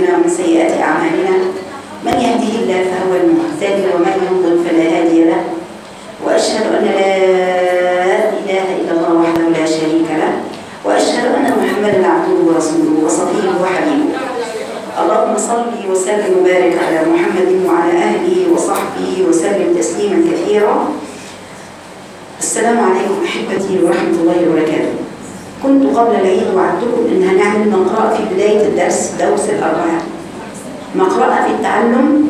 أنفسنا ومن سيئات أعمالنا من يهده الله فهو المهتدي ومن يضلل فلا هادي له وأشهد أن لا إله إلا الله وحده لا شريك له وأشهد أن محمدا عبده ورسوله وصفيه وحبيبه اللهم صل وسلم وبارك على محمد وعلى آله وصحبه وسلم تسليما كثيرا السلام عليكم أحبتي ورحمة الله وبركاته كنت قبل العيد وعدتكم إن هنعمل مقرأة في بداية الدرس درس الأربعاء مقرأة في التعلم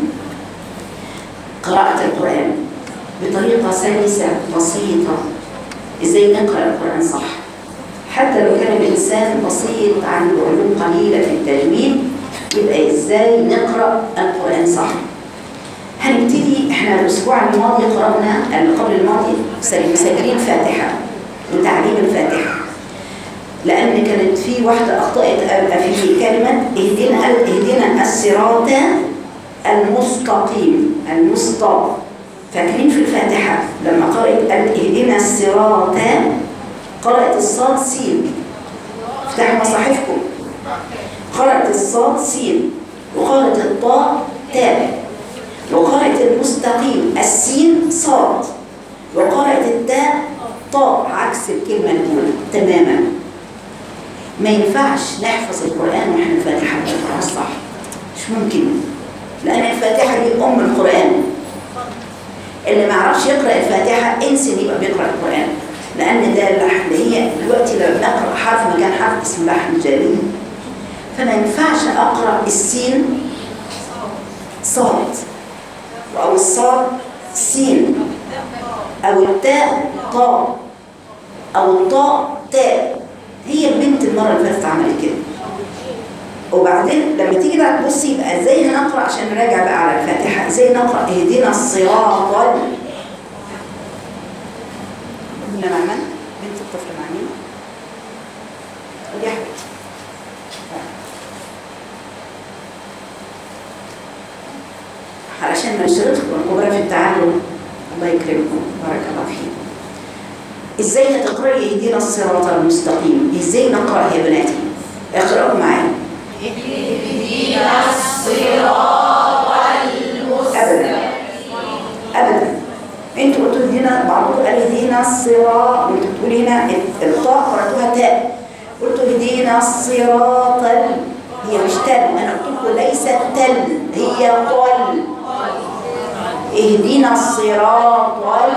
قراءة القرآن بطريقة سلسة بسيطة إزاي نقرأ القرآن صح حتى لو كان الإنسان بسيط عنده علوم قليلة في التجويد يبقى إزاي نقرأ القرآن صح هنبتدي احنا الأسبوع الماضي قرأنا اللي قبل الماضي مسجلين فاتحة وتعليم الفاتحة لأن كانت في واحدة أخطأت في كلمة اهدنا اهدنا الصراط المستقيم المستقيم فاكرين في الفاتحة لما قرأت اهدنا الصراط قرأت الصاد سين افتحوا مصاحفكم قرأت الصاد سين وقرأت الطاء تاء وقرأت المستقيم السين صاد وقرأت التاء طاء عكس الكلمة الأولى تماما ما ينفعش نحفظ القرآن واحنا الفاتحة بنقراها صح مش ممكن لأن الفاتحة دي أم القرآن اللي ما يعرفش يقرأ الفاتحة انسى يبقى بيقرأ القرآن لأن ده اللي هي دلوقتي لما بنقرأ حرف مكان حرف اسمه لحن جليل فما ينفعش أقرأ السين صاد أو الصاد سين أو التاء طاء أو الطاء تاء هي البنت المرة اللي فاتت عملت كده وبعدين لما تيجي بقى تبصي يبقى ازاي هنقرا عشان نراجع بقى على الفاتحه ازاي نقرا اهدنا الصراط مين مع من؟ بنت الطفل مع مين؟ قولي يا حبيبتي علشان نشرتكم الكبرى في التعلم الله يكرمكم بارك الله فيكم ازاي هتقراي اهدنا الصراط المستقيم ازاي نقرا يا بناتي اقراوا معايا اهدنا الصراط ابدا ابدا انتوا قلتوا هنا بعضكم قال اهدينا الصراط وانتوا بتقولوا هنا الطاء قراتوها تاء قلتوا اهدينا الصراط هي مش تل انا قلت لكم ليست تل هي طل اهدنا الصراط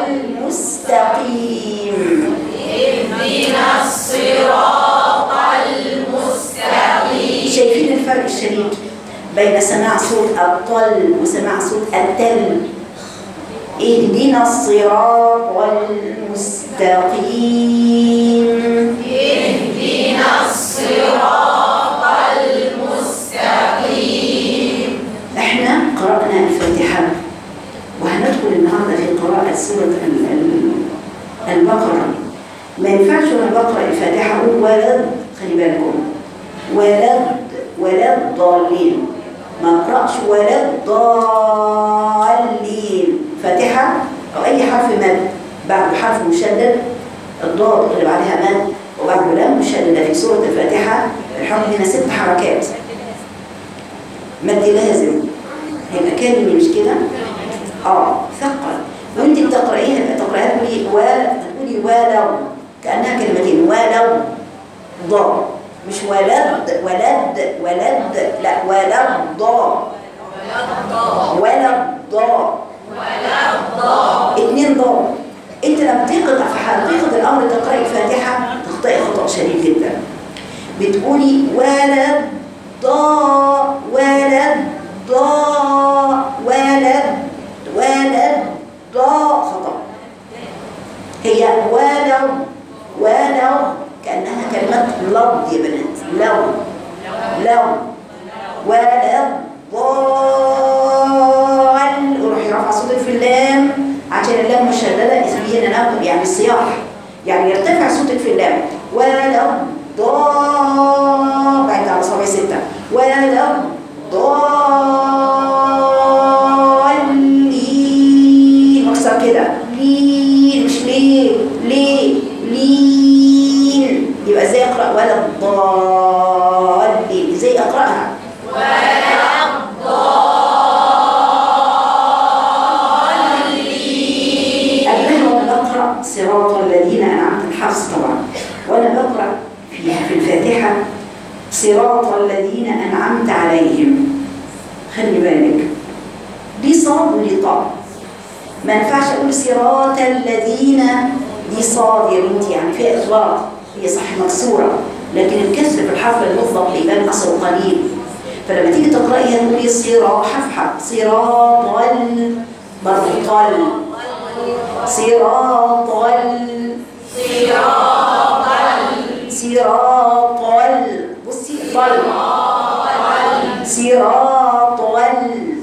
المستقيم اهدنا الصراط المستقيم شايفين الفرق الشديد بين سماع صوت الطل وسماع صوت التل اهدنا الصراط المستقيم اهدنا الصراط المستقيم احنا قرأنا الفاتحة وهندخل النهاردة في قراءة سورة ال- ال- البقرة ما ينفعش وانا بقرأ الفاتحة اقول ولد خلي بالكم ولد ولد ضالين ما اقرأش ولد ضالين فاتحة أو أي حرف مد بعد حرف مشدد الضاد اللي بعدها مد وبعد لام مشددة في سورة الفاتحة الحرف هنا ست حركات مد لازم هيبقى كلمة مش كده؟ اه ثقل وانت بتقرأيها تقرأيها تقولي ول تقولي ولو كأنها كلمتين ولو ضاد مش ولد ولد ولد لا ولد ضاد ولد ضاد اتنين ضاد انت لما تقرأ في حقيقة الأمر تقرأي الفاتحة تخطئي خطأ شديد جدا بتقولي ولد ضاء ولد ضاء ولد ولد ضاء خطأ هي ولو ولو كأنها كلمة لض يا بنات لو لو ولد ضال وروحي رافعة صوتك في اللام عشان اللام مشددة اسميه ننقب يعني الصياح يعني يرتفع صوتك في اللام ولو ضال بعد على صبع ستة ولو ضالين اكثر كده لين مش ليه ليه لين يبقى ازاي اقرا ولا الضالين ازاي اقراها قبلها وانا بقرا صراط الذين انعمت الحفظ طبعا وانا بقرا فيها في الفاتحه صراط الذين انعمت عليهم خلي بالك دي صاد ودي طاء ما ينفعش اقول صراط الذين دي صاد يا بنتي يعني فيها اطلاق هي صح مكسوره لكن الكسر في الحرف المطلق بيبان اثره قليل فلما تيجي تقرايها تقولي صراط حفحه صراط ال برضه طل صراط ال صراط ال بصي طل صراط ال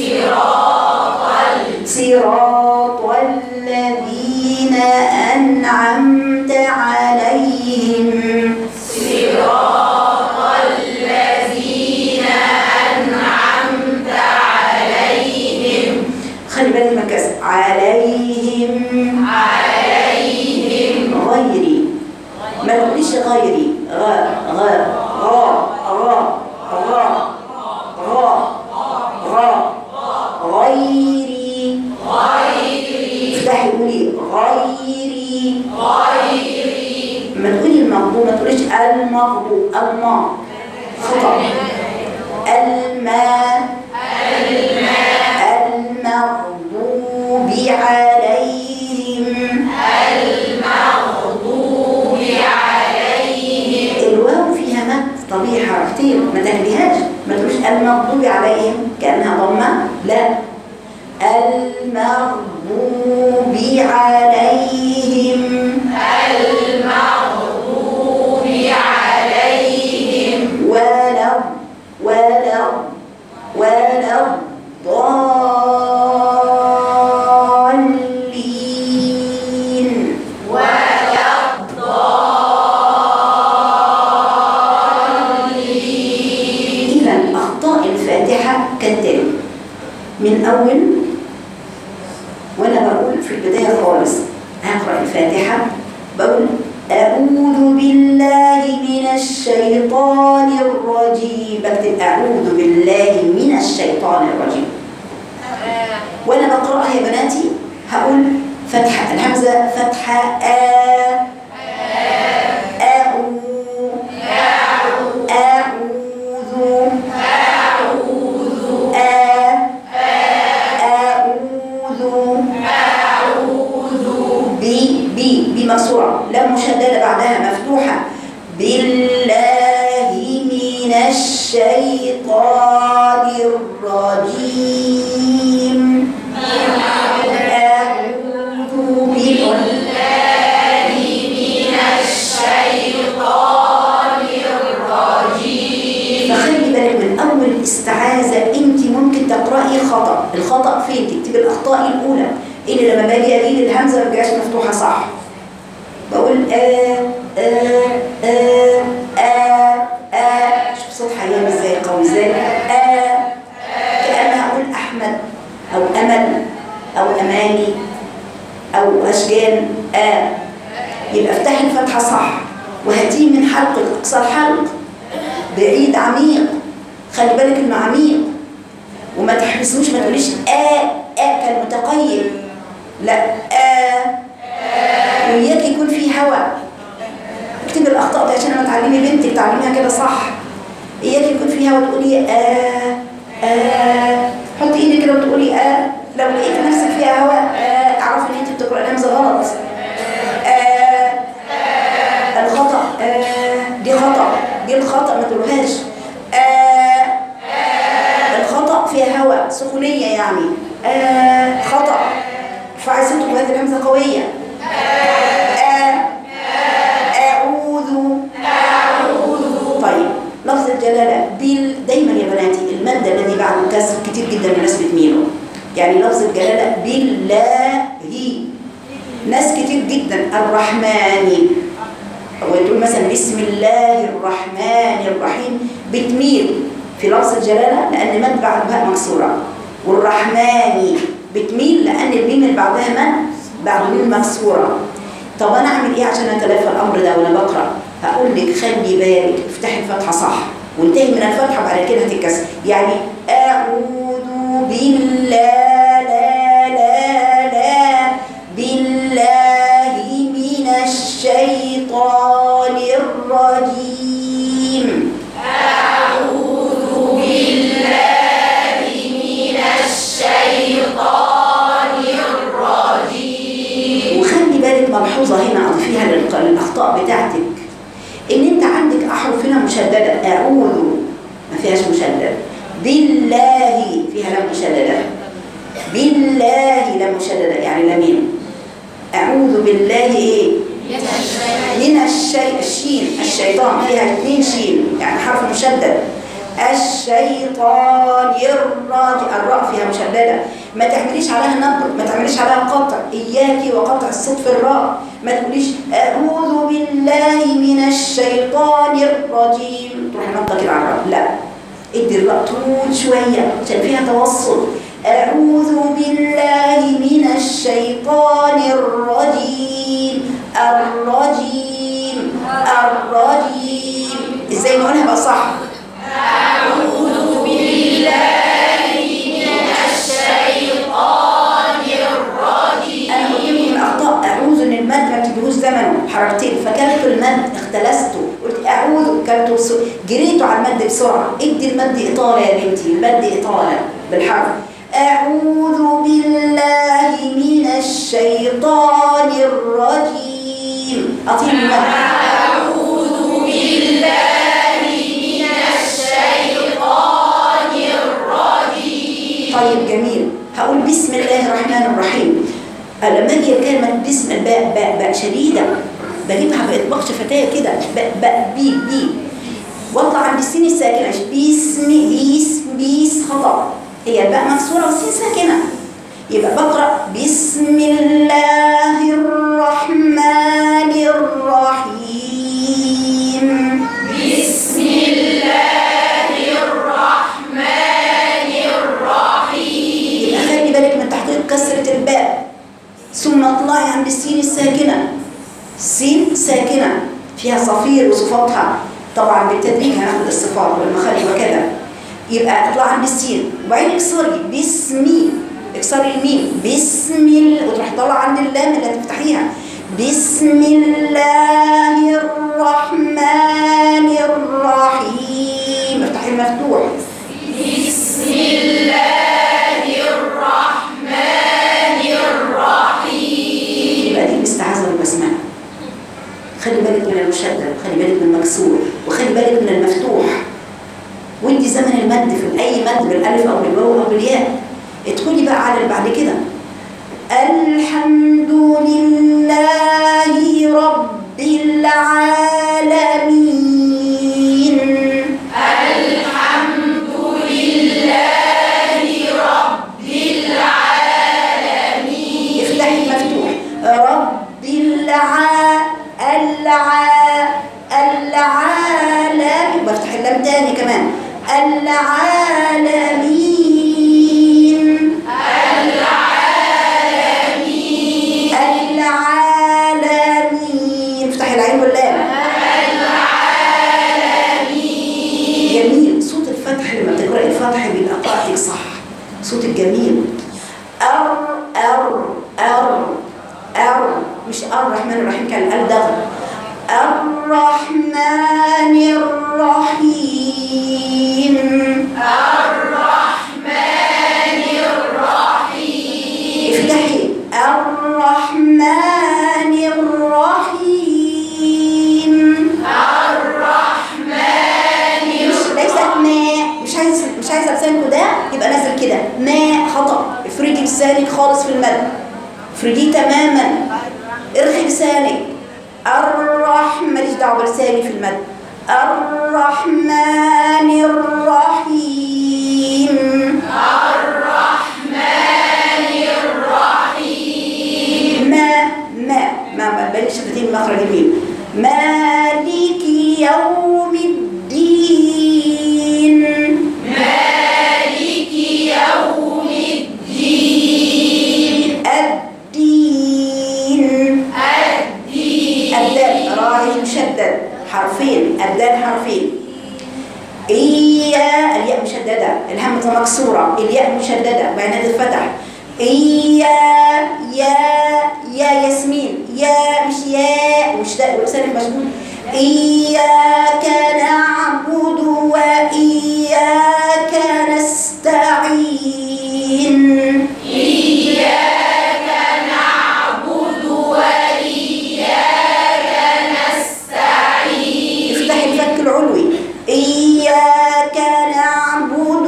صراط الذين أنعمت عليهم خلي بالك من كذا عليهم غيري ما تقوليش غيري غا غا غا غا غا غا غا غيري افتحي قولي غيري ما تقولي المغضوب ما تقوليش المغضوب الما خطأ الماء المغضوب عليهم الواو فيها مد طبيعي حركتين ما تهديهاش ما تقولش المغضوب عليهم كأنها ضمة لا المغضوب عليهم ولا ولا ولا الضالين إذا أخطاء الفاتحة كالتالي من أول وأنا بقول في البداية خالص هقرأ الفاتحة بقول أعوذ بالله من الشيطان الرجيم بكتب أعوذ بالله من الشيطان الرجيم وأنا بقرأها يا بناتي هقول فتحة الهمزة فتحة آ أعو أعوذ آ أعوذ بي بي بي مكسورة لا مشددة بعدها مفتوحة بالله من الشيطان الرجيم أعوذ بالله فخلي بالك من اول استعاذه انت ممكن تقراي خطا الخطا فين تكتبي الاخطاء الاولى اللي لما باجي اجيب الهمزه ما بتبقاش مفتوحه صح بقول آ آ آ آ آ شوف صوت حيان ازاي قوي ازاي آ كأنها اقول احمد او امل او اماني او اشجان آ يبقى افتحي الفتحه صح وهاتيه من حلقه اقصى الحلق بعيد عميق خلي بالك انه عميق وما تحبسوش ما تقوليش آ آ كالمتقيم لا آ وإياك يكون في هواء اكتبي الأخطاء دي عشان لما تعلمي بنتك تعلميها كده صح إياك يكون في هواء تقولي آ آ حطي إيدك كده وتقولي آ لو لقيت نفسك فيها هواء آ اعرفي إن أنت بتقرأي الهمزة غلط آ الخطأ آه دي خطأ دي الخطأ ما تقولهاش آه الخطأ فيها هواء سخونية يعني آه خطأ ارفعي صوتك بهذه الهمزة قوية آه أعوذ طيب لفظ الجلالة بال دايما يا بناتي المادة الذي بعد الكسر كتير جدا الناس بتميله يعني لفظ الجلالة بالله ناس كتير جدا الرحمن وتقول مثلا بسم الله الرحمن الرحيم بتميل في لفظ الجلالة لأن مد بعد باء مكسورة والرحمن بتميل لأن الميم اللي بعدها مد بعد ميم مكسورة طب أنا أعمل إيه عشان أتلافى الأمر ده وأنا بقرأ؟ هقول لك خلي بالك افتحي الفتحة صح وانتهي من الفتحة بعد كده هتتكسر يعني أعوذ بالله لا لا لا بالله من الشيطان الرجيم أعوذ بالله من الشيطان الرجيم وخلي بالك ملحوظة هنا أضيفيها للق- للأخطاء بتاعتك إن أنت عندك أحرف هنا مشددة أعوذ ما فيهاش مشدد بالله فيها لام مشددة بالله لام مشددة يعني لامين أعوذ بالله إيه من الشيء الشين الشيطان فيها اثنين شين يعني حرف مشدد الشيطان الراجع الراء فيها مشددة ما تعمليش عليها نقر ما تعمليش عليها قطع إياكي وقطع الصوت في الراء ما تقوليش أعوذ بالله من الشيطان الرجيم تروحي نقطة كده على الراء لا ادي الراء طول شوية عشان فيها توصل أعوذ بالله من الشيطان الرجيم الرجيم الرجيم ازاي نقولها بقى صح أعوذ بالله من الشيطان الرجيم انا قلت لكم من اخطاء اعوذ ان المد ما بتديهوش زمنه حركتين فكلت المد اختلسته قلت اعوذ كلته بس- جريته على المد بسرعه ادي المد اطاله يا بنتي المد اطاله بالحرف اعوذ بالله من الشيطان الرجيم اطيل المد أعوذ بالله من الشيطان الرجيم طيب جميل هقول بسم الله الرحمن الرحيم لما اجي كلمه بسم الباء باء باء شديده بجيبها باطباق شفتايا كده باء باء بي بي واطلع عند السين الساكنه بسم بيس بيس خطا هي الباء مكسوره والسين ساكنه يبقى بقرا بسم الله الرحمن الرحيم بسم الله الرحمن الرحيم يبقى خلي بالك من تحقيق كسرة الباء ثم اطلعي عند السين الساكنة سين ساكنة فيها صفير وصفاتها طبعا بالتدريج هناخد الصفات والمخارج وكذا يبقى اطلع عند السين وبعدين اكسري باسمي اكسري الميم بسم ال... وتروح طالعه عند اللام اللي هتفتحيها بسم الله الرحمن الرحيم افتحي المفتوح بسم الله الرحمن الرحيم يبقى دي الاستعاذة والبسملة خلي بالك من المشدد وخلي بالك من المكسور وخلي بالك من المفتوح وادي زمن المد في اي مد بالالف او بالواو او بالياء ادخلي بقى على اللي بعد كده الحمد لله رب العالمين الحمد لله رب العالمين افتحي المفتوح رب الع الع العالم بفتح اللام تاني كمان العالمين العالمين العالمين افتحي العين واللام العالمين جميل صوت الفتح لما تقرأي الفتح بيبقى قراءتك صح صوت الجميل أر أر أر أر مش الرحمن الرحيم كان الأل دغل الرحمن الرحيم الرحمن الرحيم افتحي الرحمن الرحيم الرحمن مش ليست ماء مش عايز مش عايزه لسانكوا ده يبقى نازل كده ماء خطا افردي لسانك خالص في المد افرديه تماما ارخي لسانك الرحمن ماليش دعوه بلساني في المد الرحمن الرحيم الرحمن الرحيم ما ما ما ما بين شفتين مخرج الميم مالك يوم الدين مالك يوم الدين الدين الدين الدال راعي مشدد حرفين الدال حرفين مشددة الهمزة مكسورة الياء مشددة وبعدين تتفتح إيا يا يا ياسمين يا مش يا مش ده ولسانك مشدود إياك نعبد وإياك نستعين إياك نعبد وإياك نستعين افتح الفك العلوي إياك نعبد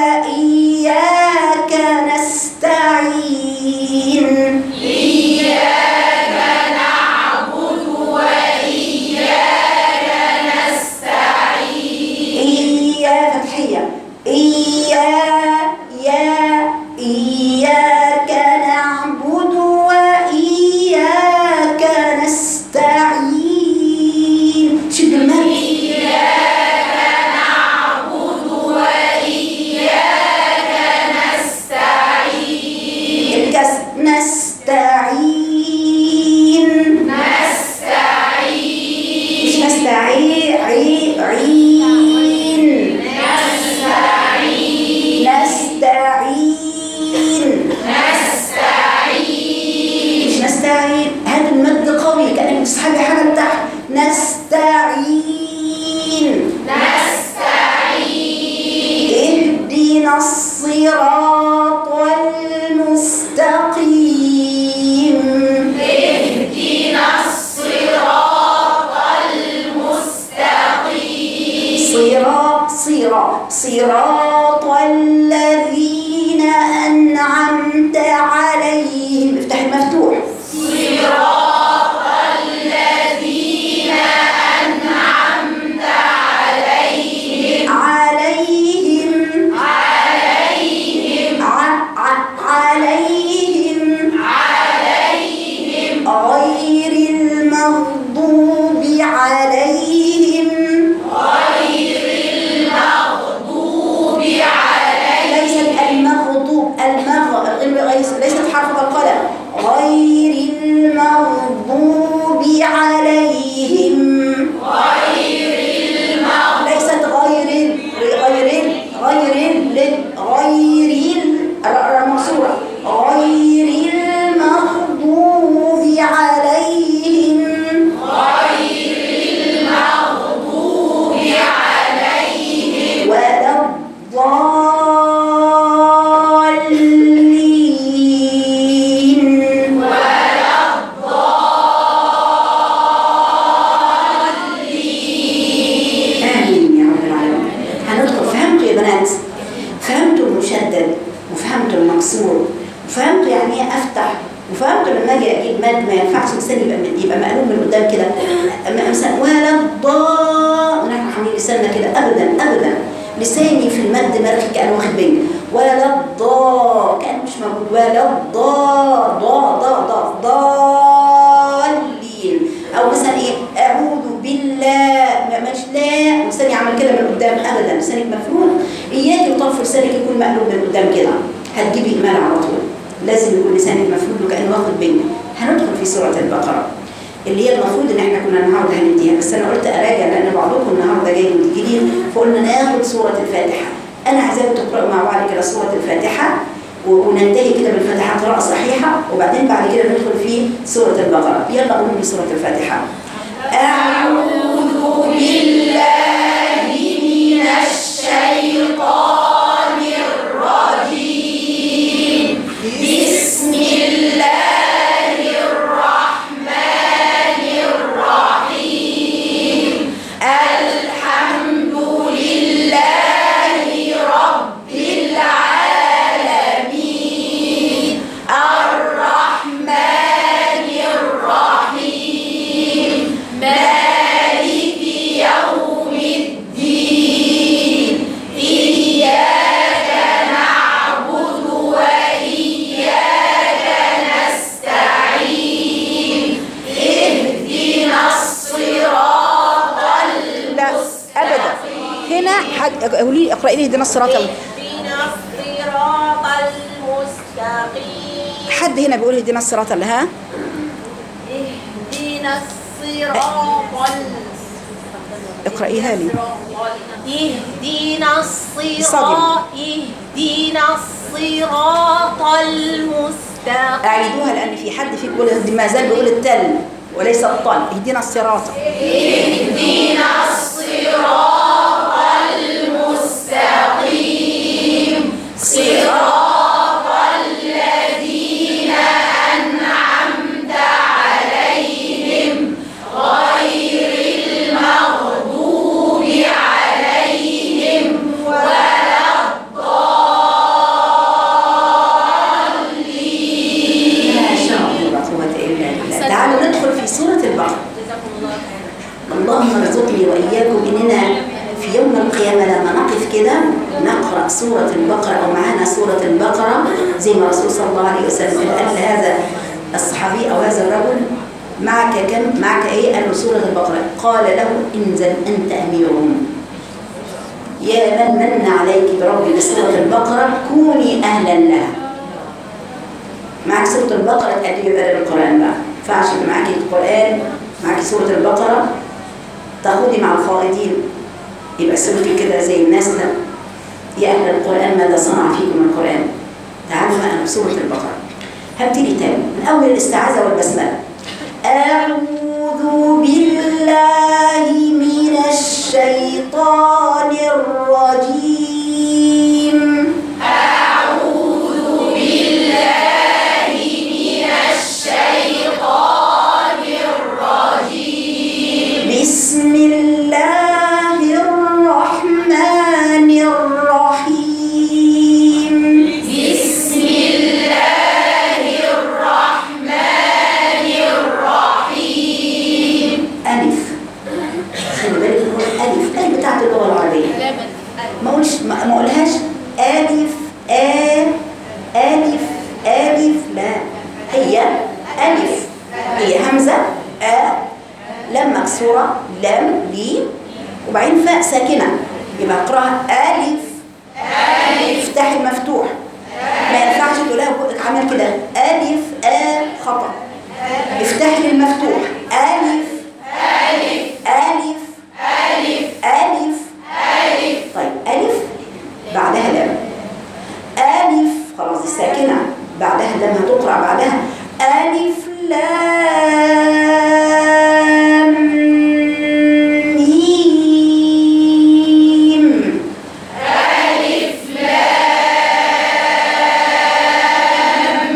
وإياك نستعين إياك نعبد وإياك نستعين إيا فتحية إيا يا إياك نعبد وإياك نستعين شد المد إياك نعبد وإياك نستعين الكسر نستعين نستعين مش نستعين عي عين نستعين نستعين نستعين مش نستعين هذا المد قوي كأنك بتسحبي حاجة لتحت نستعين نستعين اهدنا الصراط المستقيم اهدنا الصراط المستقيم صراط صراط صراط الذين أنعمت عليهم افتح المفتوح صراط الذين أنعمت عليهم عليهم عليهم ع ع عليهم عليهم غير المغضوب عليهم غير المغضوب عليهم ليست المغضوب المغ ليس- ليست حرف القلم غير المغضوب عليهم غير المغضوب ليست غير ال- غير ال- غير ال- غير ال- الراء المكسورة غير المغضوب عليهم غير المغضوب عليهم ولا الضالين ولا آمين يا رب العالمين هندخل فهمتوا يا بنات فهمتوا المشدد وفهمتوا المكسور وفهمتوا يعني ايه افتح وفهمتوا لما اجي اجيب مد ما ينفعش لساني يبقى يبقى مقلوب من قدام كده أما مثلا ولا الضاء ونحن عاملين لساننا كده ابدا ابدا لساني في المد مرخي كانه واخد بنج ولا الضاء كان مش موجود ولا الضاء ضاء ضاء ضاء ضالين او مثلا ايه اعوذ بالله ما- مش لا لساني عمل كده من قدام ابدا لسانك مفروض اياك وطرف لسانك يكون مقلوب من قدام كده هتجيبي ايمان على طول لازم يكون لسانك مفروض وكانه واخد بينك هندخل في سوره البقره اللي هي المفروض ان احنا كنا النهارده هنديها بس انا قلت اراجع لان بعضكم النهارده جاي من جديد فقلنا ناخد سوره الفاتحه انا عايزاكم تقراوا مع بعض كده سوره الفاتحه و- وننتهي كده بالفاتحه قراءه صحيحه وبعدين بعد كده ندخل في سوره البقره يلا قولوا لي سوره الفاتحه أعوذ بالله من الشيطان الرجيم بسم الله الرحمن الرحيم الحمد لله رب العالمين الرحمن الرحيم مالك يوم الدين إياك نعبد وإياك نستعين اهدنا الصراط لا ابدا هنا حد قولي لي اقراي لي اهدنا الصراط ال- اهدنا الصراط المستقيم حد هنا بيقول اهدنا الصراط اللي ها اهدنا الصراط ال- اقرأيها لي اهدنا الصراط اهدنا الصراط المستقيم أعيدوها لأن في حد في بيقول ما زال بيقول التل وليس الطل اهدنا الصراط اهدنا الصراط المستقيم صراط الذين أنعمت عليهم غير المغضوب عليهم ولا ما شاء الله لا قوة إلا بالله تعالوا ندخل في سورة البقرة اللهم ارزقني وإياكم إننا في يوم القيامة لما نقف كده نقرأ سورة البقرة أو معانا سورة البقرة زي ما الرسول صلى الله عليه وسلم قال لهذا الصحابي أو هذا الرجل معك كم معك إيه؟ قال له سورة البقرة قال له انزل أنت أميرهم يا من من عليك بربي بسورة البقرة كوني أهلا لها معك سورة البقرة تأدي بأدب القرآن بقى ينفعش يبقى معاكي القرآن معاكي سورة البقرة تاخدي مع الخالدين يبقى سلوكي كده زي الناس لا يا أهل القرآن ماذا صنع فيكم القرآن تعالوا بقى سورة البقرة هبتدي تاني من أول الاستعاذة والبسملة أعوذ بالله من الشيطان الرجيم أعوذ بالله من الشيطان الرجيم بسم الله الرحمن الرحيم بسم الله الرحمن الرحيم ألف خلي بالك هو ألف ألف بتاعت اللغة العربية ما أقولش ما ما أقولهاش ألف آ ألف ألف لا هي ألف هي همزة آ لام مكسورة لام لي وبعدين فاء ساكنة يبقى اقراها ألف ألف افتحي المفتوح ما ينفعش تقولها بقك عامل كده ألف آ خطأ افتحي المفتوح ألف ألف ألف ألف ألف ألف طيب ألف بعدها لام ألف خلاص دي ساكنة بعدها لام هتقرأ بعدها ألف لام ميم ألف لام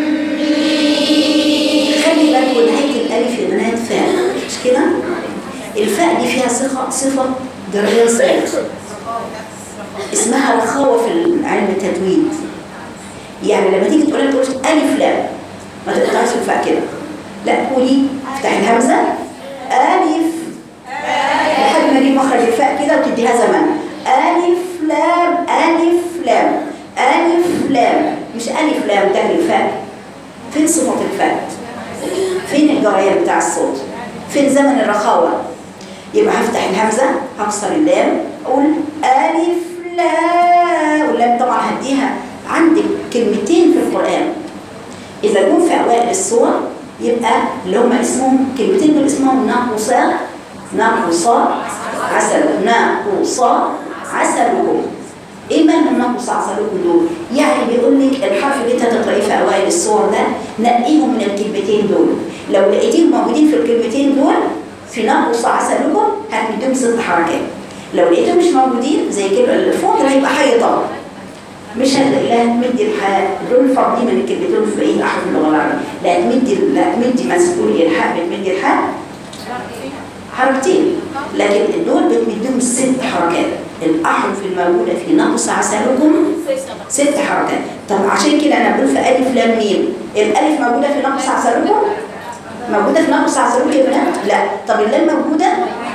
خلي بالكم نهاية الألف يا بنات فاء مش كده؟ الفاء دي فيها صفة صفة درجة صفر اسمها رخاوة في علم التدوين يعني لما تيجي تقولي تقولي ألف لام ما تقطعش الفاء كده لا قولي افتحي الهمزة ألف لحد ما تجيب مخرج الفاء كده وتديها زمن ألف لام ألف لام ألف لام مش ألف لام تاني الفاء فين صفة الفاء؟ فين الجريان بتاع الصوت؟ فين زمن الرخاوة؟ يبقى هفتح الهمزة هكسر اللام أقول ألف لا واللام طبعا هديها عندك كلمتين في القرآن إذا جم في أوائل السور يبقى اللي هم اسمهم كلمتين دول اسمهم ناقصة ناقصة عسل ناقصة عسلكم ايه مالهم ناقص عسلكم دول؟ يعني بيقول لك الحرف اللي انت هتقرأيه في اوائل السور ده نقيهم من الكلمتين دول لو لقيتيهم موجودين في الكلمتين دول في ناقص عسلكم هتمديهم ست حركات لو لقيتهم مش موجودين زي كده الفوق ده هيبقى حي طبعا مش هتلاقي لا تمدي الحاء دول فاضيين من الكلمتين في اي احرف اللغه العربيه لا تمدي لا تمدي مثلا تقولي الحاء بتمدي الحاء حركتين لكن دول بتمديهم ست حركات الاحرف الموجوده في نقص عسلكم ست حركات طب عشان كده انا بقول في الف لام ميم الالف موجوده في نقص عسلكم موجوده في نقص عسلكم يا بنات لا طب اللام موجوده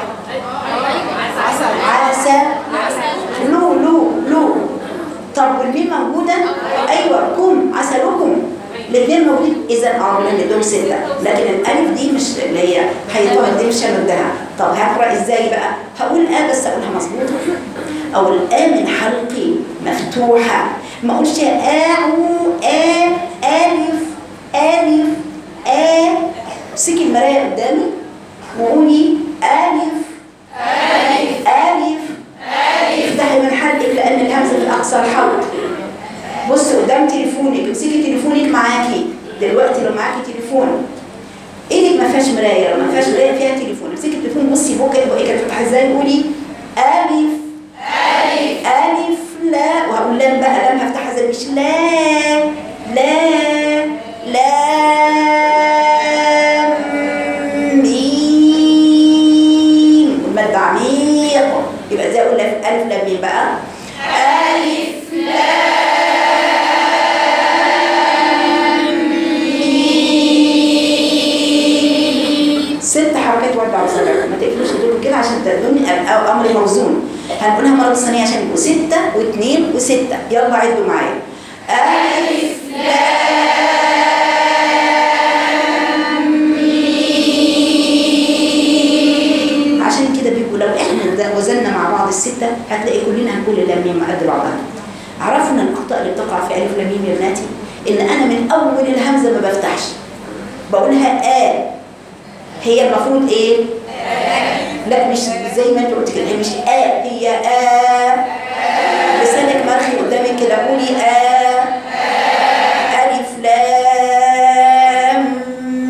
عسل لو لو لو طب والميم موجوده ايوه كم عسلكم الاثنين موجودين اذا اه من دول سته لكن الالف دي مش اللي هي هيطلع دي مش هنردها طب هقرا ازاي بقى هقول اه بس اقولها مظبوطه او الآ من حلقي مفتوحه ما اقولش اعو آ الف الف آ امسكي المرايه قدامي وقولي الف الف اقصى الحوض بص قدام تليفونك امسكي تليفونك معاكي دلوقتي لو معاكي تليفون ايدك ما فيهاش مرايه لو ما فيهاش مرايه فيها تليفون امسكي التليفون بصي بوكا ايه كانت فتحه ازاي قولي الف الف الف لا وهقول لام بقى لام هفتحها زي مش لا لا لام ميم والمد عميق يبقى زي اقول لك الف لام ميم بقى ألف ست حركات ورد على صدرك ما تقفلوش دول كده عشان تدوني أو امر موزون هنقولها مره ثانيه عشان يبقوا سته واثنين وسته يلا عدوا معايا الف عشان كده بيبقوا لو احنا وزننا مع بعض السته هتلاقي كلنا هنقول اللام ميم قد بعضها عرفنا ان الاخطاء اللي بتقع في الف لام ميم يا بناتي ان انا من اول الهمزه ما بفتحش بقولها آ هي المفروض ايه لا مش زي ما انت قلت كده هي مش آ هي آ لسانك مرخي قدامك كده قولي آ ألف لام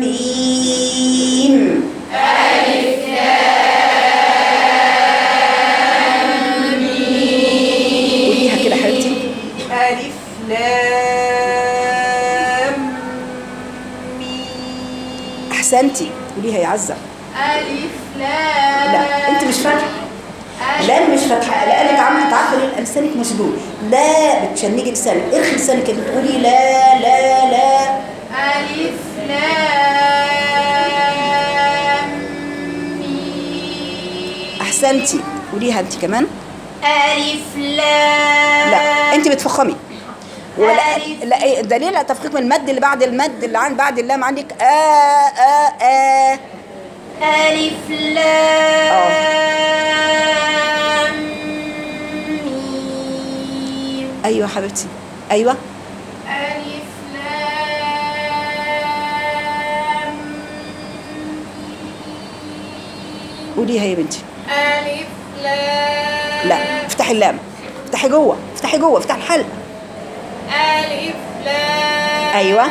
ميم قوليها كده حبيبتي ألف لام ميم أحسنتي قوليها يا عزة ألف لام لا أنت مش فاتحة لا مش فاتحة لأنك عاملة تعرفي ليه لسانك مشدود لا بتشنجي لسانك ارخي لسانك كده بتقولي لا لا لا ألف لام ميم أحسنتي قوليها أنت كمان ألف لام لا أنت بتفخمي ولا ألف. لا إيه، دليل على تفخيم المد اللي بعد المد اللي عن بعد اللام عندك آ آ آ ألف لام ميم أيوة حبيبتي أيوة ألف لام قوليها يا بنتي ألف لام لا افتحي اللام افتحي جوه افتحي جوه افتحي الحلق ألف لام أيوة.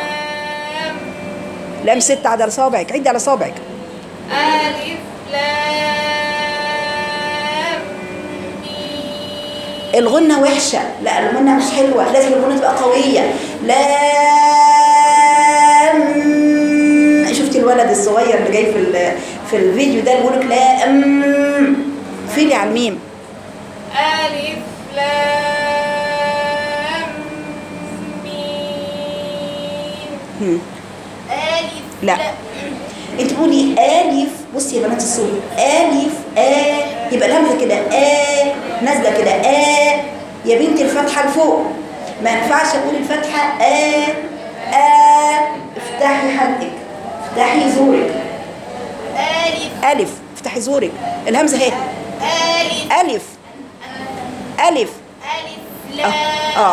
لام ست عدد على صابعك عدي على صابعك ألف لام ميم الغنة وحشة لا الغنة مش حلوة لازم الغنة تبقى قوية لام شفتي الولد الصغير اللي جاي في ال- في الفيديو ده اللي بيقول لك لا أم فيلي على الميم ألف لام ميم هم. ألف لا. انت قولي الف بصي يا بنات الصوت الف ا يبقى الهمزه كده ا نازله كده ا يا بنتي الفتحه لفوق ما ينفعش اقول الفتحه ا ا افتحي حلقك افتحي زورك ألف الف افتحي زورك الهمزه اهي ألف الف الف ألف آه. لام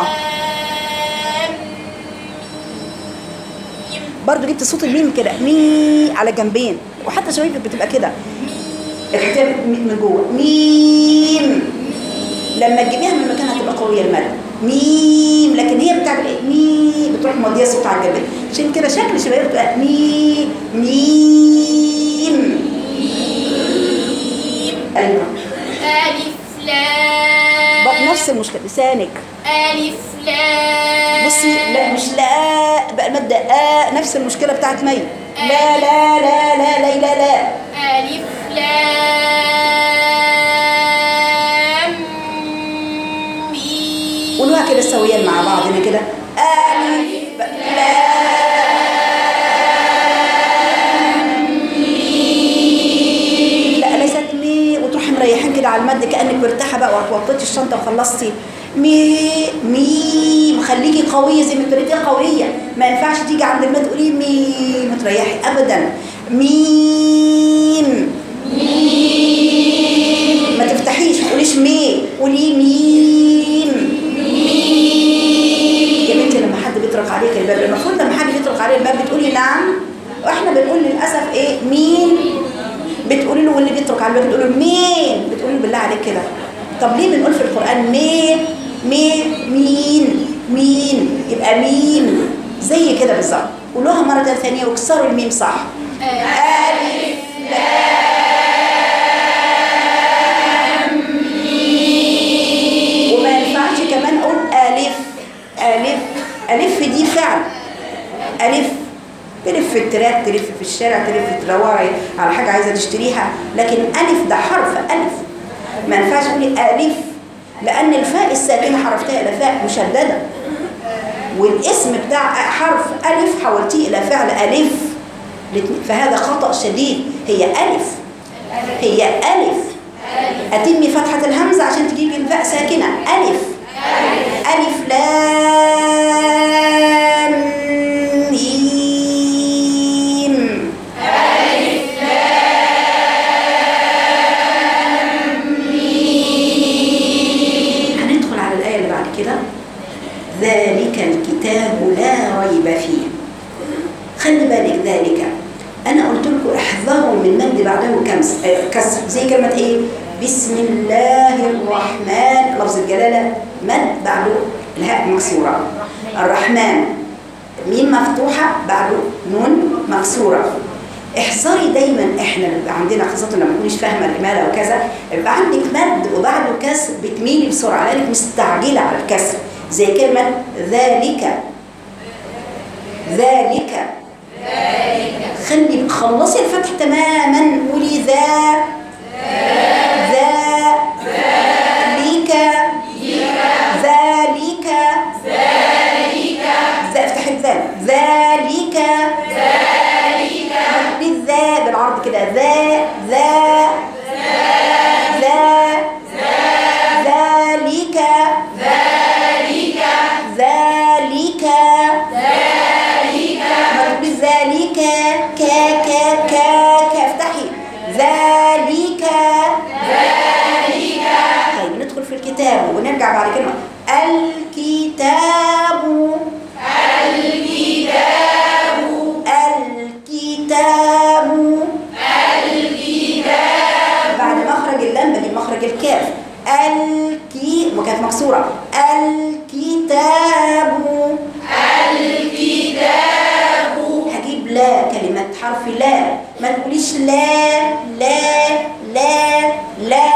برضو جبت صوت الميم كده مي على جنبين وحتى شفايفك بتبقى كده الحكايه من جوه ميم لما تجيبيها من مكانها هتبقى قويه المد ميم لكن هي بتعمل ايه مي بتروح موديه صوت على الجنبين عشان كده شكل شباب بتبقى مي ميم ايوه ألف لام بقى نفس المشكله لسانك ألف لام بصي لا مش لا بقى المادة آ نفس المشكلة بتاعت مي لا لا لا لا لا لا لا ألف لام ميم قولوها كده سويا مع بعضنا كده ألف لا ليست مي وتروحي مريحين كده على المد كأنك مرتاحة بقى وطيتي الشنطة وخلصتي مي مي مخليكي قوية زي ما تريدي قوية ما ينفعش تيجي عند المد تقولي مي ما تريحي أبدا ميم ما تفتحيش ما تقوليش مي قولي ميم يا بنتي لما حد بيطرق عليك الباب المفروض لما حد يطرق عليه الباب بتقولي نعم واحنا بنقول للاسف ايه مين بتقولي له واللي بيطرق على الباب بتقولي له مين بتقولي له بالله عليك كده طب ليه بنقول في القران مي مي مين مين يبقى ميم زي كده بالظبط قولوها مرة ثانية واكسروا الميم صح ألف وما ينفعش كمان اقول الف الف الف دي فعل الف تلف في التراك تلف في الشارع تلف تدوري على حاجه عايزه تشتريها لكن الف ده حرف الف ما ينفعش تقولي الف لان الفاء الساكنه حرفتها الى فاء مشدده والاسم بتاع حرف الف حولتيه الى فعل الف فهذا خطا شديد هي الف هي الف أتمي فتحة الهمزة عشان تجيبي الفاء ساكنة ألف ألف لام ميم هندخل على الآية اللي بعد كده ذلك الكتاب لا ريب فيه خلي بالك ذلك انا قلت لكم احذروا من مد بعده كمس آه، كسر زي كلمه ايه بسم الله الرحمن لفظ الجلاله مد بعده الهاء مكسوره الرحمن ميم مفتوحه بعده نون مكسوره احذري دايما احنا بيبقى عندنا خاصه لما تكونيش فاهمه الاماله وكذا يبقى عندك مد وبعده كسر بتميلي بسرعه لانك مستعجله على الكسر زي كلمه ذلك ذلك خلي خلصي الفتح تماما قولي ذا ذا ذلك ذلك ذا افتحي الذال ذلك بالذا بالعرض كده ذا ذا ذا ذلك ذلك مكتوب ذلك كا كا كا كا افتحي ذلك طيب ندخل في الكتاب ونرجع بعد كلمة الكتاب الكتاب بعد مخرج اللام بجيب مخرج الكاف الكي وكانت مكسورة الكتاب هجيب لا كلمة حرف لا ما تقوليش لا لا لا لا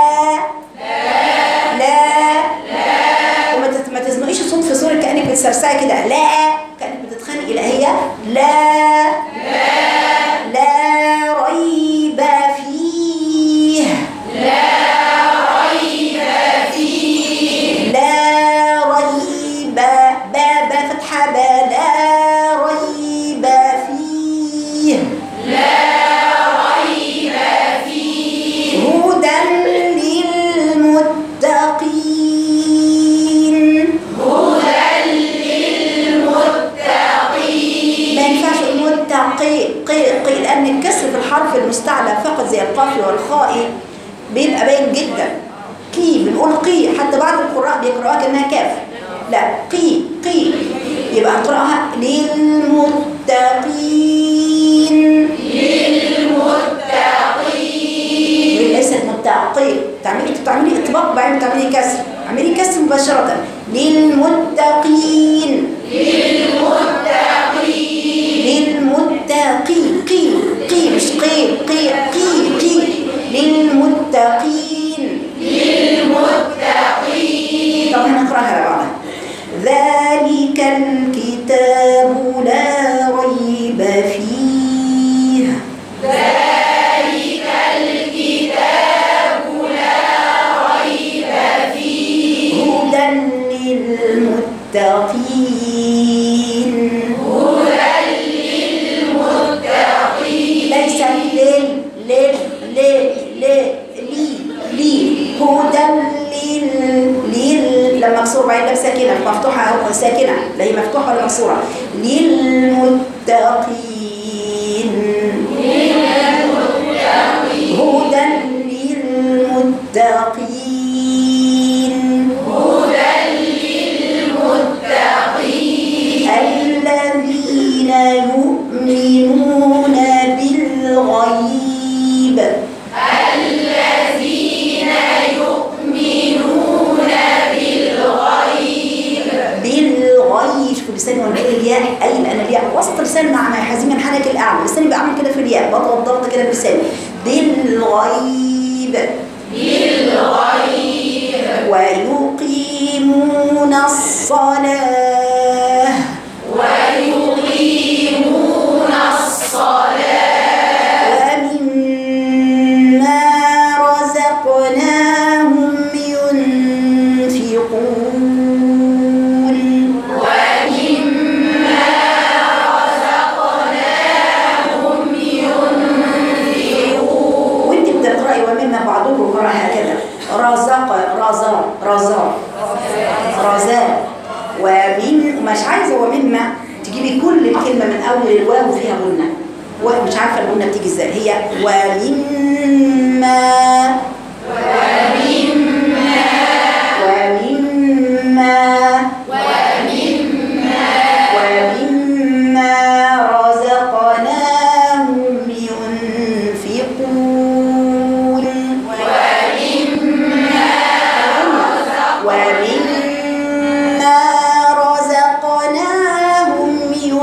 لا وما تت- ما تزنقيش الصوت في صورة كأنك بتسرسعي كده لا كأنك بتتخانقي لا هي لا لا ريب فيه لا ريب باب فتحة با لا ريب فيه هدى للمتقين ما ينفعش المتقي قي قي لان الكسر في الحرف المستعلى فقط زي القاف والخاء بيبقى باين جدا كي بنقول قي حتى بعض القراء بيقراوها كانها كاف لا قي قي يبقى هنقراها للمتقين ليست متقي تعملي انت بتعملي اطباق بعدين بتعملي كسر اعملي كسر مباشرة للمتقين للمتقين قي قي مش قي قي قي قي للمتقين للمتقين طب هنقراها على بعضها ذلك الكتاب لا ريب فيه هدى للمتقين ليس لل لل لل لل لي لي هدى لل لل لما مكسور بعدين لام ساكنه مفتوحه او ساكنه لا هي مفتوحه ولا مكسوره للمتقين هدى للمتقين الذين يؤمنون بالغيب لساني وانا بقول الياء اي لان الياء وسط لسان مع حزين الحنك الاعلى لساني بعمل كده في الياء بضغط ضغط كده بلساني بالغيب بالغيب ويقيمون الصلاه ومما رزقناهم ينفقون وانت بتقراي ومما بعضكم قرأ هكذا رزق رزا رزا رزا ومن ومش عايزه ومما تجيبي كل الكلمه من اول الواو فيها غنه ومش عارفه الغنه بتيجي ازاي هي ومما ومما ومما رزقناهم ينفقون ومما رزقناهم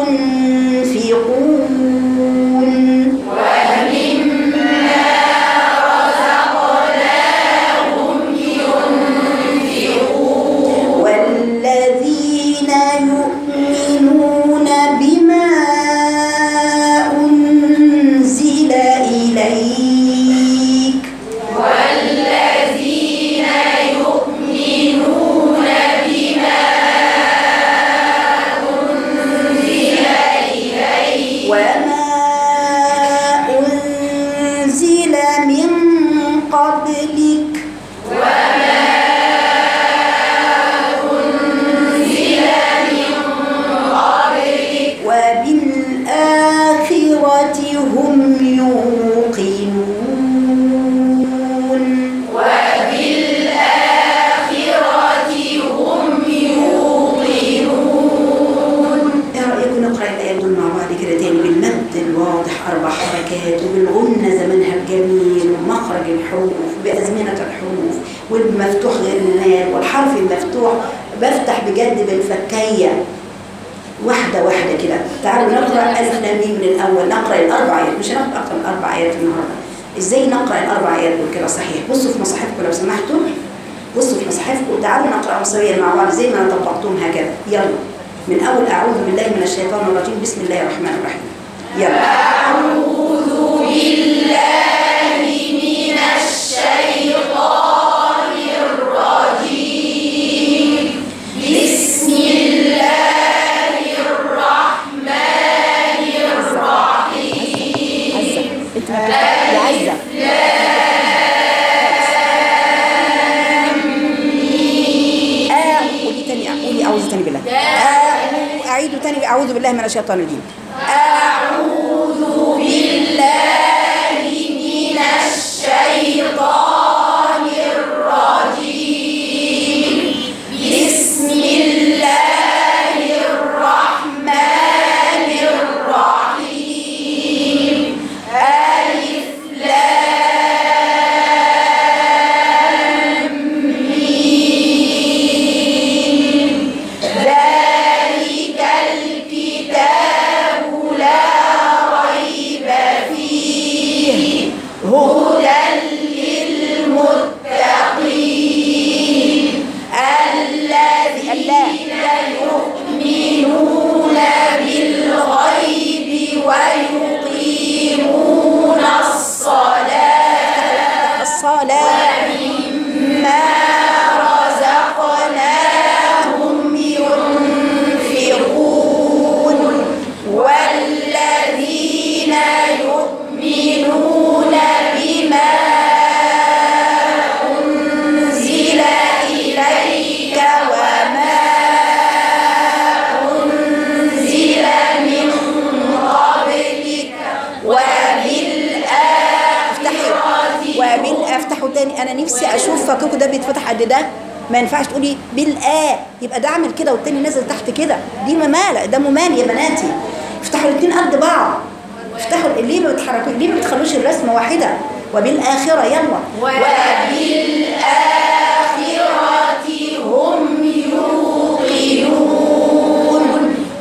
ينفقون والذين يؤمنون بما أنزل إليك وما أنزل من قبلك وبالآخرة هم يوقنون ايه رايكم نقرا الايه دول مع بعض كده تاني بالمد الواضح اربع حركات وبالغنه زمنها الجميل ومخرج الحروف بازمنه الحروف والمفتوح غير المال والحرف المفتوح بفتح بجد بالفكيه واحدة واحدة كده تعالوا نقرأ ألف لام ميم من الأول نقرأ الأربع آيات مش هنقرأ أكتر من أربع آيات النهاردة إزاي نقرأ الأربع آيات دول كده صحيح بصوا في مصاحفكم لو سمحتوا بصوا في مصاحفكم وتعالوا نقرأ سويا مع بعض زي ما طبقتم هكذا يلا من أول أعوذ بالله من الشيطان الرجيم بسم الله الرحمن الرحيم يلا عزة يا عزة آه قولي تاني قولي أعوذ تاني بالله آه أعيدوا تاني أعوذ بالله من الشيطان الرجيم أعوذ بالله من الشيطان الرجيم بسم الله الرحمن الرحيم ألف لام ميم ذلك الكتاب لا ريب فيه هدى للمتقين الذين يؤمنون بالغيب ويقيمون الصلاة الصلاة ومما رزقناهم ينفقون والذين يؤمنون بما أنزل إليك وما أنزل من قبلك وبالآخرة وبال افتحوا تاني انا نفسي اشوف فككوا ده بيتفتح قد ده ما ينفعش تقولي بالآ يبقى ده اعمل كده والتاني نازل تحت كده دي ممالة ده ممال يا بناتي افتحوا الاثنين قد بعض افتحوا ليه ما بتحركوا ليه ما بتخلوش الرسمة واحدة وبالآخرة يلا وبالآخرة هم يوقنون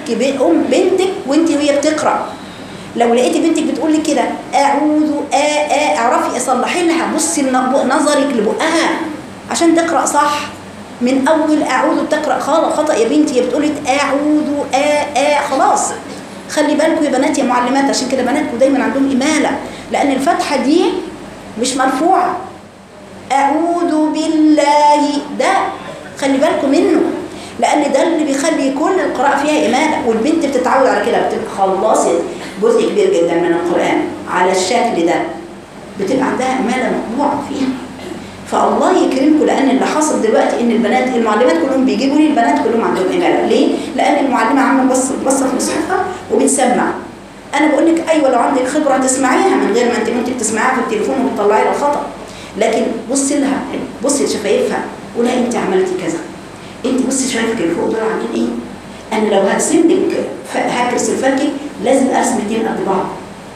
تحكي بين ام بنتك وانت وهي بتقرا لو لقيتي بنتك بتقول لك كده اعوذ آ آ اعرفي صلحي لها بصي لن- نظرك لبقها عشان تقرا صح من اول اعوذ بتقرا خطا خطا يا بنتي هي بتقول لك اعوذ آ آ خلاص خلي بالكم يا بنات يا معلمات عشان كده بناتكم دايما عندهم اماله لان الفتحه دي مش مرفوعه أعوذ بالله ده خلي بالكم منه لأن ده اللي بيخلي كل القراءة فيها إمالة والبنت بتتعود على كده بتبقى خلصت جزء كبير جدا من القرآن على الشكل ده بتبقى عندها إمالة مطبوعة فيها فالله يكرمكم لأن اللي حصل دلوقتي إن البنات المعلمات كلهم بيجيبوا لي البنات كلهم عندهم إمالة ليه؟ لأن المعلمة عاملة بص بص في مصحفها وبتسمع أنا بقول لك أيوة لو عندك خبرة تسمعيها من غير ما أنت ممكن تسمعيها في التليفون وتطلعي لها الخطأ لكن بصي لها بصي لشفايفها قولها انت عملتي كذا انت بصي شفايفك اللي فوق دول عاملين ايه انا لو هرسم لك ف- هكرس الفركه لازم ارسم اتنين قد بعض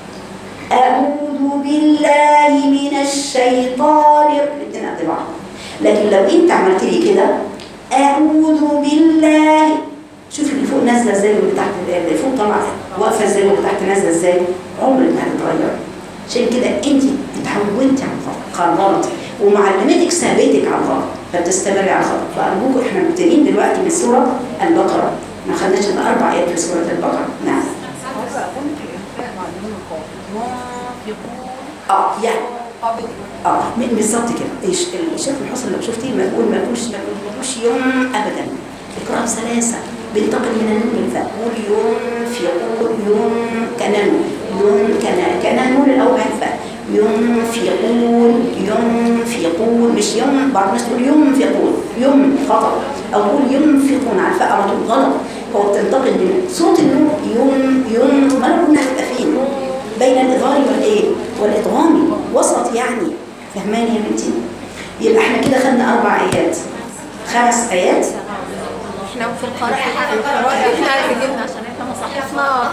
اعوذ بالله من الشيطان الاتنين قد بعض لكن لو انت عملت لي كده اعوذ بالله شوفي اللي فوق نازله ازاي واللي تحت اللي فوق طالعه واقفه ازاي واللي تحت نازله ازاي عمرك ما هتتغير عشان كده انت اتعودتي على الخطا على الغلط ومعلمتك سابتك على الغلط فبتستمري على الخطا فارجوكم احنا مبتدئين دلوقتي من سوره البقره ما خدناش الا اربع ايات في سوره البقره نعم اه يعني اه م- بالظبط كده ايش الشيخ الحسن لو شفتيه ما تقول ما تقولش ما تقولوش يوم ابدا اقرا سلاسه بينتقل من النون للفاء قول ينفقون يوم كنانون يوم كنا كان نون الاول بعد فاء ينفقون ينفقون مش يوم بعض الناس تقول ينفقون يوم خطا او تقول ينفقون على الفاء على طول غلط هو بتنتقل من صوت النون يوم يوم ما انا قلنا هتبقى فين بين الإظهار والإيه؟ والإدغام وسط يعني فهماني يا بنتي؟ يبقى احنا كده خدنا أربع آيات خمس آيات احنا في القراءة احنا جبنا عشان احنا مصحفنا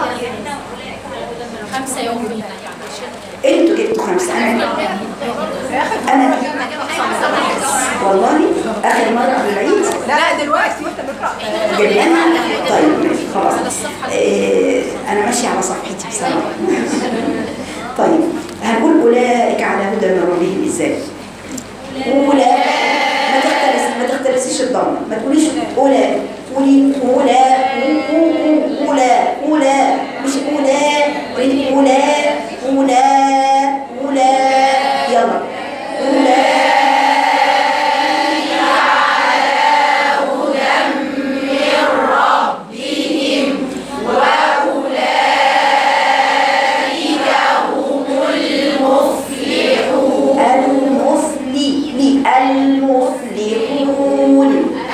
خمسة يومين انتوا جبتوا خمسة أنا أنا والله آخر مرة قبل العيد لا دلوقتي وانت بتقرا جبنا طيب ماشي خلاص إيه أنا ماشية على صفحتي بصراحة طيب هنقول أولئك على هدى من ربهم إزاي؟ أولئك ما تختلس ما تختلسيش الضمة ما تقوليش أولئك قولي أولئك أولئك أولئك مش أولئك قولي أولئك أولئك أولئك يلا أولئك المفلي لي المفلحون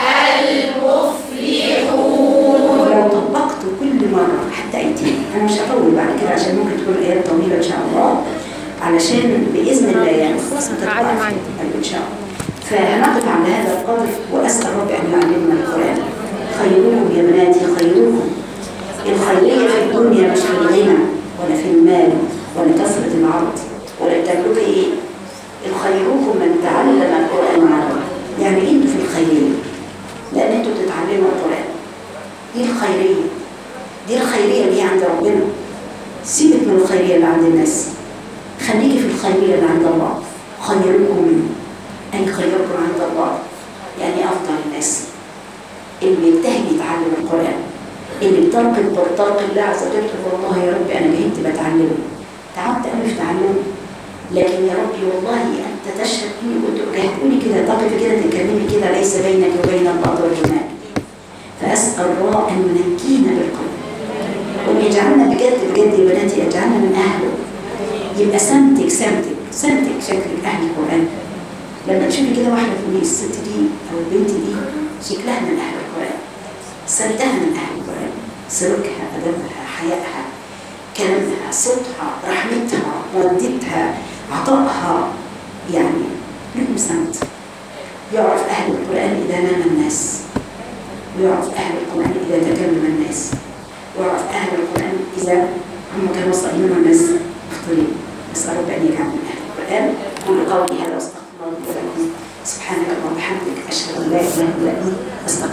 المفلحون لو طبقت كل مرة حتى ايتين انا مش هطول بعد كده عشان ممكن تكون ايات طويلة ان شاء الله علشان باذن الله يعني خلاص ما تتقطعش. أيوة ان شاء الله فهنقف عند هذا القدر واسال ربي ان يعلمنا القران خيركم يا بناتي خيركم الخيريه في الدنيا مش في الغنى ولا في المال ولا كثره العرض ولا التملك ايه الخيركم من تعلم القران مرة يعني انتوا في الخيريه لان انتوا بتتعلموا القران دي الخيريه دي الخيريه اللي هي عند ربنا سيبك من الخيريه اللي عند الناس خليكي في الخيريه اللي عند الله خيركم أي خيركم عند الله يعني أفضل الناس اللي بيجتهد يتعلم القرآن اللي بتلقي بتلقي الله عز وجل تقول والله يا ربي أنا جهدت بتعلمه تعبت أوي في تعلمه لكن يا ربي والله أنت تشهد إني كنت أجهدوني كده تقفي كده تتكلمي كده ليس بينك وبين الله ترجمان فأسأل الله أن ينجينا بالقلب وأن يجعلنا بجد بجد يا بناتي يجعلنا من أهله يبقى سمتك سمتك سمتك شكلك أهل القرآن لما تشوفي كده واحدة تقولي الست دي أو البنت دي شكلها من أهل القرآن سمتها من أهل القرآن سلوكها أدبها حيائها كلامها صوتها رحمتها مودتها عطائها يعني لهم سمت يعرف أهل القرآن إذا نام الناس ويعرف أهل القرآن إذا تكلم الناس ويعرف أهل القرآن إذا هم كانوا صائمين والناس مفطرين نسأل رب أن يجعلنا من أهل القرآن أقول قولي هذا واستغفر الله لي ولكم سبحانك اللهم وبحمدك أشهد أن لا إله إلا أنت أستغفرك